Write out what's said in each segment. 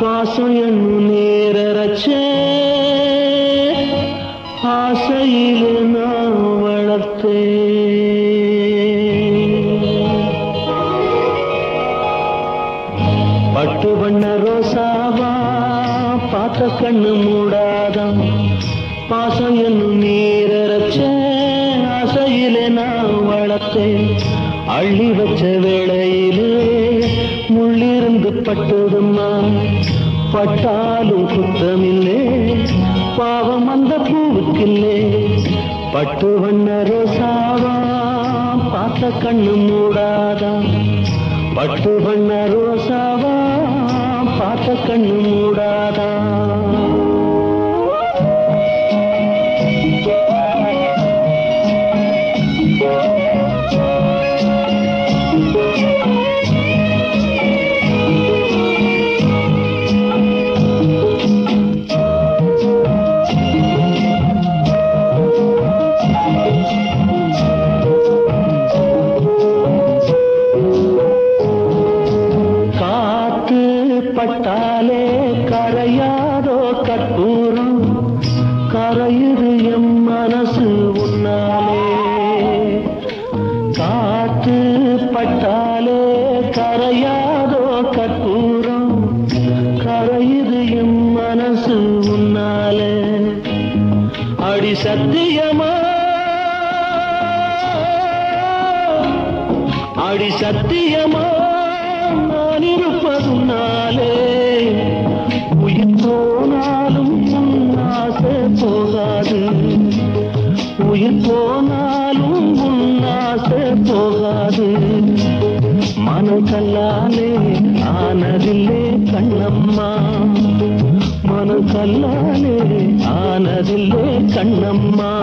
பாசம் என்னும் நேரச்சே ஆசையில நான் வளர்த்தேன் பட்டு வண்ண ரோசாவா பார்த்த கண்ணு மூடாதான் பாசம் என்னும் நீரச்ச ஆசையிலே நான் வளர்த்தேன் அள்ளி வச்ச வேளையிலே முள்ளிருந்து பட்டதும்மா பட்டாலும் குத்தமில்லே பாவம் அந்த பூவுக்கில்லே பட்டு வண்ண ரோசாவா பார்த்த கண்ணு மூடாதான் பட்டு வண்ண ரோசாவா பார்த்த கண்ணு மூடாதா காத்து பட்டாலே கரையாதோ கற்பூரம் கரையுது எம் மனசு உன்னாலே காத்து பட்டாலே கரையாதோ கற்பூரம் கரையுது எம் மனசு உன்னாலே அடி சத்தியமா அடி சத்தியமா நான் இருப்பதுனாலே உயிர் போனாலும் உன் ஆசை போகாது உயிர் போனாலும் உன் ஆசை போகாது மனக்கல்லாலே ஆனதில்லே கண்ணம்மா மனக்கல்லாலே ஆனதில்லே கண்ணம்மா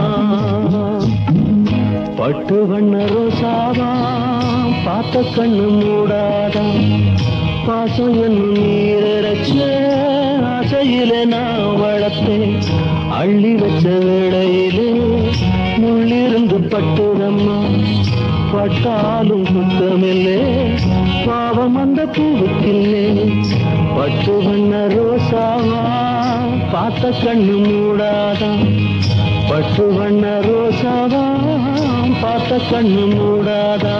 பட்டு வண்ண ரோசாவா பார்த்த கண்ணு மூடாதா பாசம் என்னும் நீரச்ச ஆசையில நான் வளர்த்தேன் அள்ளி வச்ச வேளையிலே முள்ளிருந்து பட்டுதம்மா பட்டாலும் குத்தமில்லே பாவம் அந்த பூவுக்கில்லே பட்டு வண்ண ரோசாவா பார்த்த கண்ணு மூடாதா பட்டு வண்ண ரோசாவா பார்த்த கண்ணு மூடாதா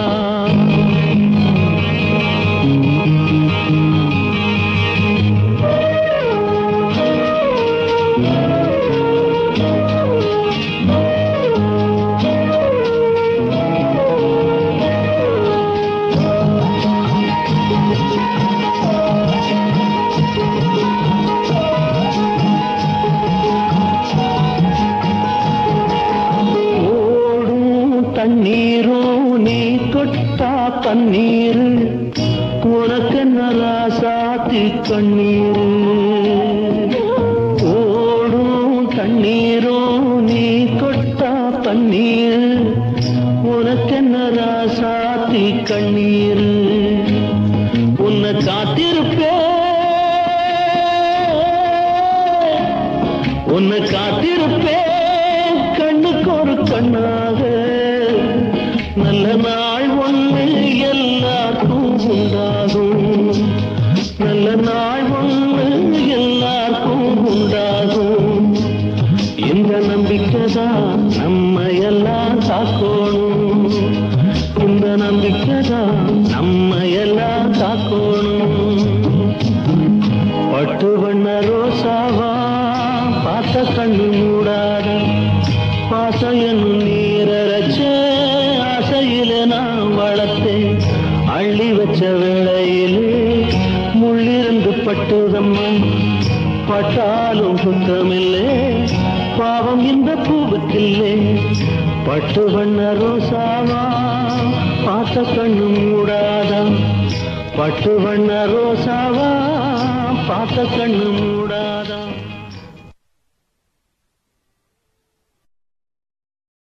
ஓடும் தண்ணீரும் நீ தொட்டா தண்ணீர் உனக்கு நராசாத்தி கண்ணீர் ஓடும் தண்ணீரும் நீ தொட்டா தண்ணீர் உனக்கு நராசாத்தி கண்ணீர் உன்னை காத்திருப்பேன் உன்னை காத்திருப்பேன் கண்ணுக்கு ஒரு கண்ணாக நல்ல நாள் ஒன்று எல்லாருக்கும் உண்டாகும் நல்ல நாள் ஒன்று எல்லாருக்கும் உண்டாகும் இந்த நம்பிக்கை தான் நம்ம எல்லாம் காக்கணும் இந்த நம்பிக்கை தான் நம்ம எல்லாம் காக்கணும் பட்டு வண்ண ரோசாவா பார்த்த கண்ணு மூடாத பாசம் என்னும் நீரச்ச ஆசையில நான் வளர்த்தேன் அள்ளி வச்ச வேளையிலே முள்ளிருந்து பட்டுதம்மா பட்டாலும் சுத்தமில்லை பாவம் இந்த பூவுக்கில்லை பட்டு வண்ண ரோசாவா பார்த்த கண்ணு மூடாதா பட்டு வண்ண ரோசாவா பார்த்த கண்ணு மூடாதா